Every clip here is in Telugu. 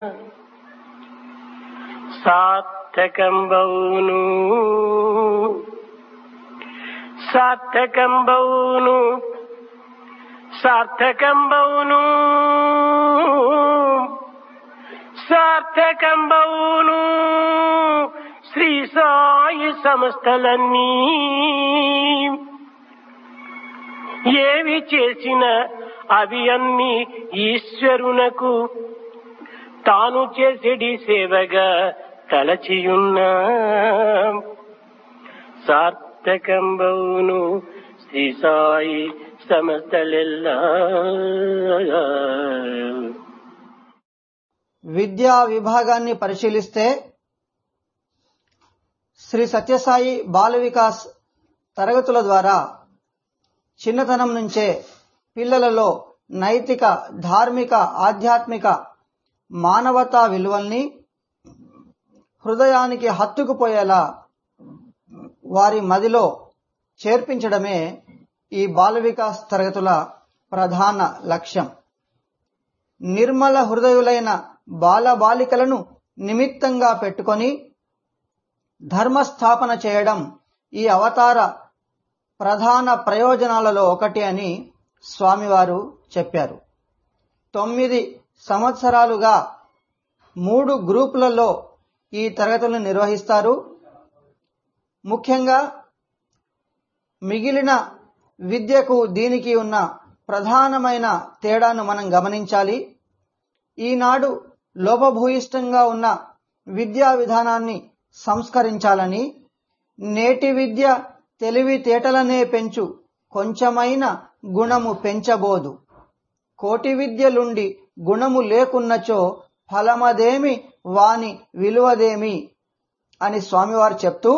సార్థకంబౌను సార్థకంబౌను సార్థకంబౌను సార్థకంబౌను శ్రీ సాయి సంస్థలన్నీ ఏవి చేసిన అవి అన్ని ఈశ్వరునకు తాను చేసేడి సేవగా తలచియున్నా సార్థకంబౌను శ్రీ సాయి సమస్తలెల్లా విద్యా విభాగాన్ని పరిశీలిస్తే శ్రీ సత్యసాయి బాల వికాస్ తరగతుల ద్వారా చిన్నతనం నుంచే పిల్లలలో నైతిక ధార్మిక ఆధ్యాత్మిక మానవతా విలువల్ని హృదయానికి హత్తుకుపోయేలా వారి మదిలో చేర్పించడమే ఈ బాల వికాస్ తరగతుల ప్రధాన లక్ష్యం నిర్మల హృదయులైన బాలబాలికలను నిమిత్తంగా పెట్టుకొని ధర్మస్థాపన చేయడం ఈ అవతార ప్రధాన ప్రయోజనాలలో ఒకటి అని స్వామివారు చెప్పారు తొమ్మిది సంవత్సరాలుగా మూడు గ్రూపులలో ఈ తరగతులను నిర్వహిస్తారు ముఖ్యంగా మిగిలిన విద్యకు దీనికి ఉన్న ప్రధానమైన తేడాను మనం గమనించాలి ఈనాడు లోపభూయిష్టంగా ఉన్న విద్యా విధానాన్ని సంస్కరించాలని నేటి విద్య తెలివితేటలనే పెంచు కొంచెమైన గుణము పెంచబోదు కోటి విద్యలుండి గుణము లేకున్నచో ఫలమదేమి వాని విలువదేమి అని స్వామివారు చెప్తూ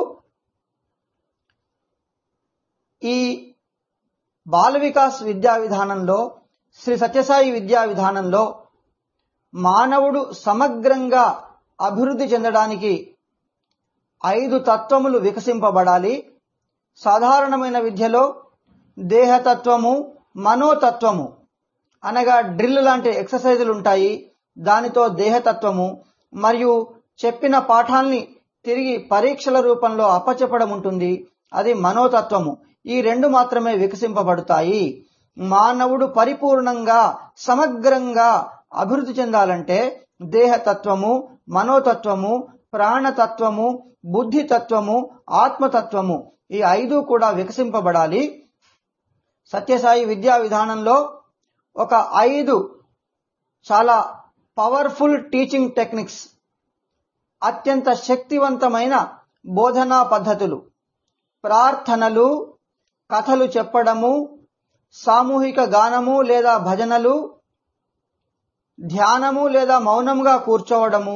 ఈ బాల వికాస్ విద్యా విధానంలో శ్రీ సత్యసాయి విద్యా విధానంలో మానవుడు సమగ్రంగా అభివృద్ధి చెందడానికి ఐదు తత్వములు వికసింపబడాలి సాధారణమైన విద్యలో దేహతత్వము మనోతత్వము అనగా డ్రిల్ లాంటి ఎక్సర్సైజులు ఉంటాయి దానితో దేహతత్వము మరియు చెప్పిన పాఠాల్ని తిరిగి పరీక్షల రూపంలో అప్పచెప్పడం ఉంటుంది అది మనోతత్వము ఈ రెండు మాత్రమే వికసింపబడతాయి మానవుడు పరిపూర్ణంగా సమగ్రంగా అభివృద్ధి చెందాలంటే దేహతత్వము మనోతత్వము ప్రాణతత్వము బుద్ధితత్వము ఆత్మతత్వము ఈ ఐదు కూడా వికసింపబడాలి సత్యసాయి విద్యా విధానంలో ఒక ఐదు చాలా పవర్ఫుల్ టీచింగ్ టెక్నిక్స్ అత్యంత శక్తివంతమైన బోధనా పద్ధతులు ప్రార్థనలు కథలు చెప్పడము సామూహిక గానము లేదా భజనలు ధ్యానము లేదా మౌనంగా కూర్చోవడము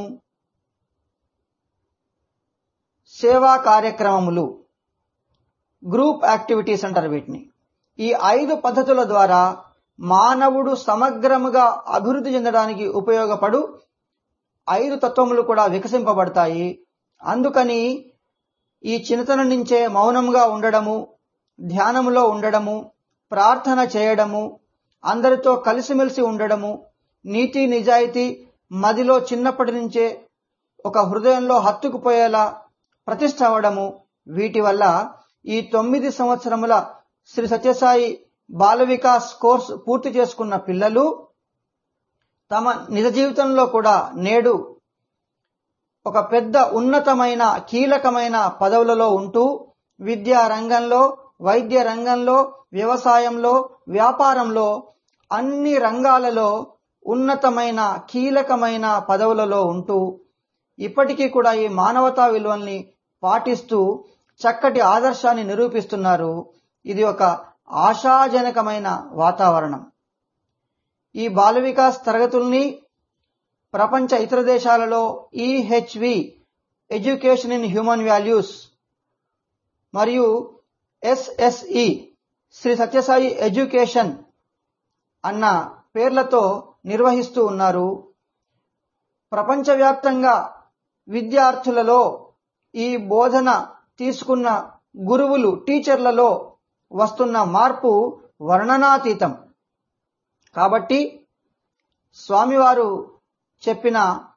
సేవా కార్యక్రమములు గ్రూప్ యాక్టివిటీస్ అంటారు వీటిని ఈ ఐదు పద్ధతుల ద్వారా మానవుడు సమగ్రముగా అభివృద్ధి చెందడానికి ఉపయోగపడు ఐదు తత్వములు కూడా వికసింపబడతాయి అందుకని ఈ చిన్నతనం నుంచే మౌనంగా ఉండడము ధ్యానములో ఉండడము ప్రార్థన చేయడము అందరితో కలిసిమెలిసి ఉండడము నీతి నిజాయితీ మదిలో చిన్నప్పటి నుంచే ఒక హృదయంలో హత్తుకుపోయేలా ప్రతిష్ట అవ్వడము వీటి వల్ల ఈ తొమ్మిది సంవత్సరముల శ్రీ సత్యసాయి బాల వికాస్ కోర్సు పూర్తి చేసుకున్న పిల్లలు తమ నిజ జీవితంలో కూడా నేడు ఒక పెద్ద ఉన్నతమైన కీలకమైన పదవులలో ఉంటూ విద్యా రంగంలో వైద్య రంగంలో వ్యవసాయంలో వ్యాపారంలో అన్ని రంగాలలో ఉన్నతమైన కీలకమైన పదవులలో ఉంటూ ఇప్పటికీ కూడా ఈ మానవతా విలువల్ని పాటిస్తూ చక్కటి ఆదర్శాన్ని నిరూపిస్తున్నారు ఇది ఒక ఆశాజనకమైన వాతావరణం ఈ బాల వికాస్ తరగతుల్ని ప్రపంచ ఇతర దేశాలలో EHV education in human values మరియు ఎస్ఎస్ఈ శ్రీ సత్యసాయి ఎడ్యుకేషన్ అన్న పేర్లతో నిర్వహిస్తూ ఉన్నారు ప్రపంచవ్యాప్తంగా విద్యార్థులలో ఈ బోధన తీసుకున్న గురువులు టీచర్లలో వస్తున్న మార్పు వర్ణనాతీతం కాబట్టి స్వామివారు చెప్పిన